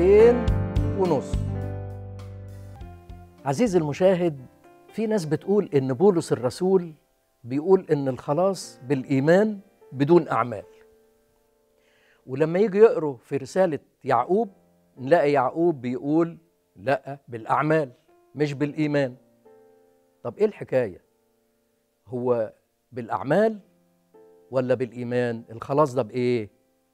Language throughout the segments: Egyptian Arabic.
ساعتين ونص عزيزي المشاهد في ناس بتقول ان بولس الرسول بيقول ان الخلاص بالايمان بدون اعمال ولما يجي يقروا في رساله يعقوب نلاقي يعقوب بيقول لا بالاعمال مش بالايمان طب ايه الحكايه هو بالاعمال ولا بالايمان الخلاص ده بايه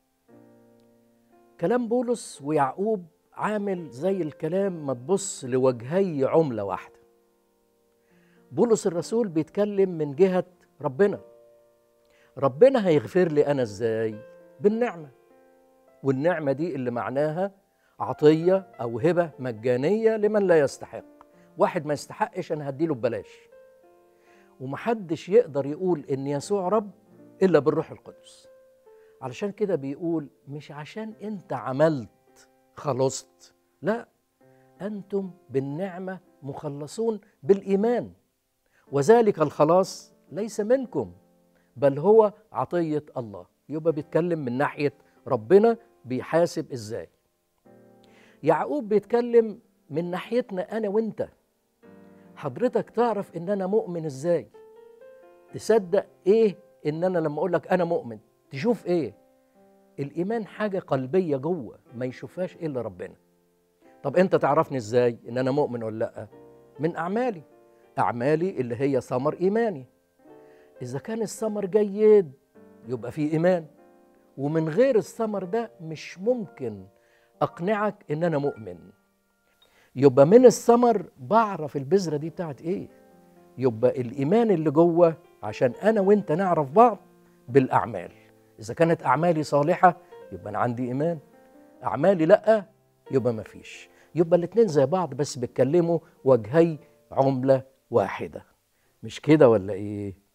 كلام بولس ويعقوب عامل زي الكلام ما تبص لوجهي عمله واحده بولس الرسول بيتكلم من جهه ربنا ربنا هيغفر لي انا ازاي بالنعمه والنعمه دي اللي معناها عطيه او هبه مجانيه لمن لا يستحق واحد ما يستحقش انا هديله ببلاش ومحدش يقدر يقول ان يسوع رب الا بالروح القدس علشان كده بيقول مش عشان انت عملت خلصت لا انتم بالنعمه مخلصون بالايمان وذلك الخلاص ليس منكم بل هو عطيه الله يبقى بيتكلم من ناحيه ربنا بيحاسب ازاي يعقوب بيتكلم من ناحيتنا انا وانت حضرتك تعرف ان انا مؤمن ازاي تصدق ايه ان انا لما اقول لك انا مؤمن تشوف ايه الايمان حاجه قلبيه جوه ما يشوفهاش الا ربنا طب انت تعرفني ازاي ان انا مؤمن ولا لا من اعمالي اعمالي اللي هي ثمر ايماني اذا كان الثمر جيد يبقى في ايمان ومن غير الثمر ده مش ممكن اقنعك ان انا مؤمن يبقى من الثمر بعرف البذره دي بتاعت ايه يبقى الايمان اللي جوه عشان انا وانت نعرف بعض بالاعمال اذا كانت اعمالي صالحه يبقى انا عندي ايمان اعمالي لا يبقى ما فيش يبقى الاتنين زي بعض بس بيتكلموا وجهي عمله واحده مش كده ولا ايه